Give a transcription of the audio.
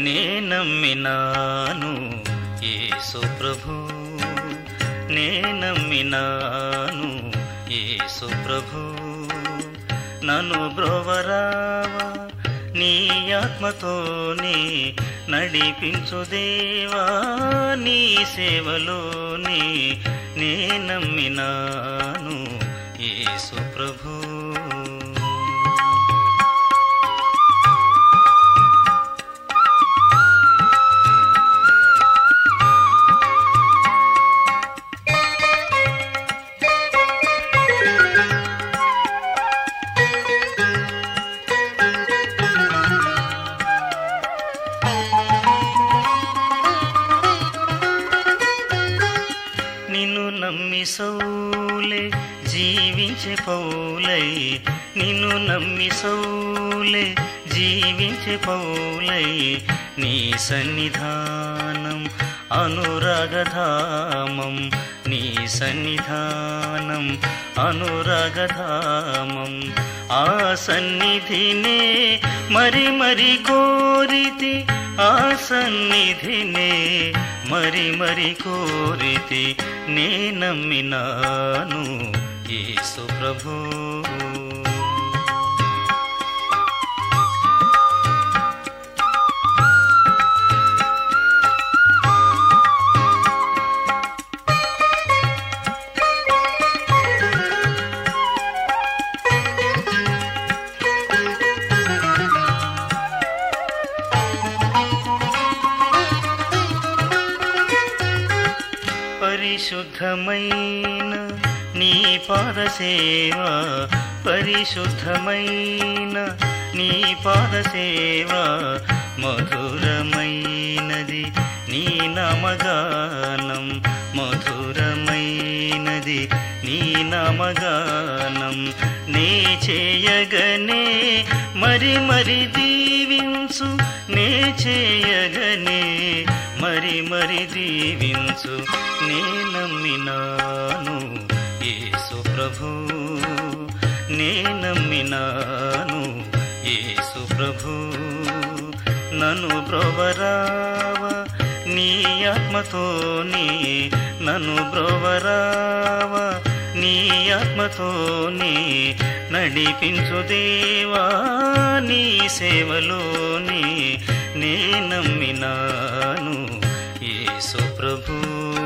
నే నమ్మినాను యేసు ప్రభు నే నమ్మినాను యేసు ప్రభు నన్ను బ్రోవరావా నీ ఆత్మతోనే నడిపించు దేవా నీ సేవలోనే నే నమ్మినాను యేసు ప్రభు నిన్ను నమ్మి సౌలే జీవించే పౌలై నిన్ను నమ్మి సౌలే జీవించే పౌలై నీ సన్నిధానం అనురాగధామం నీ సన్నిధానం అనురాగధామం ఆ సన్నిధినే మరి మరి కోరితి ఆ సన్నిధినే మరి మరి కోరితి నే నమ్మినాను యేసు ప్రభు పరిశుద్ధమైన నీ పాదసేవ పరిశుద్ధమైన నీ పాదసేవ మధురమైనది నీ నామగానం మధురమైనది నీ నామగానం నే చేయగనే మరి మరి దీవించు నే చేయగనే మరి మరి దీవించు నే నమ్మినాను యేసు ప్రభు నే నమ్మినాను యేసు ప్రభు నన్ను బ్రోవరావ నీ ఆత్మతోనే నన్ను బ్రోవరావ నీ ఆత్మతోనే నడిపించు దేవా నీ సేవలోనే నే నమ్మినాను యేసు ప్రభు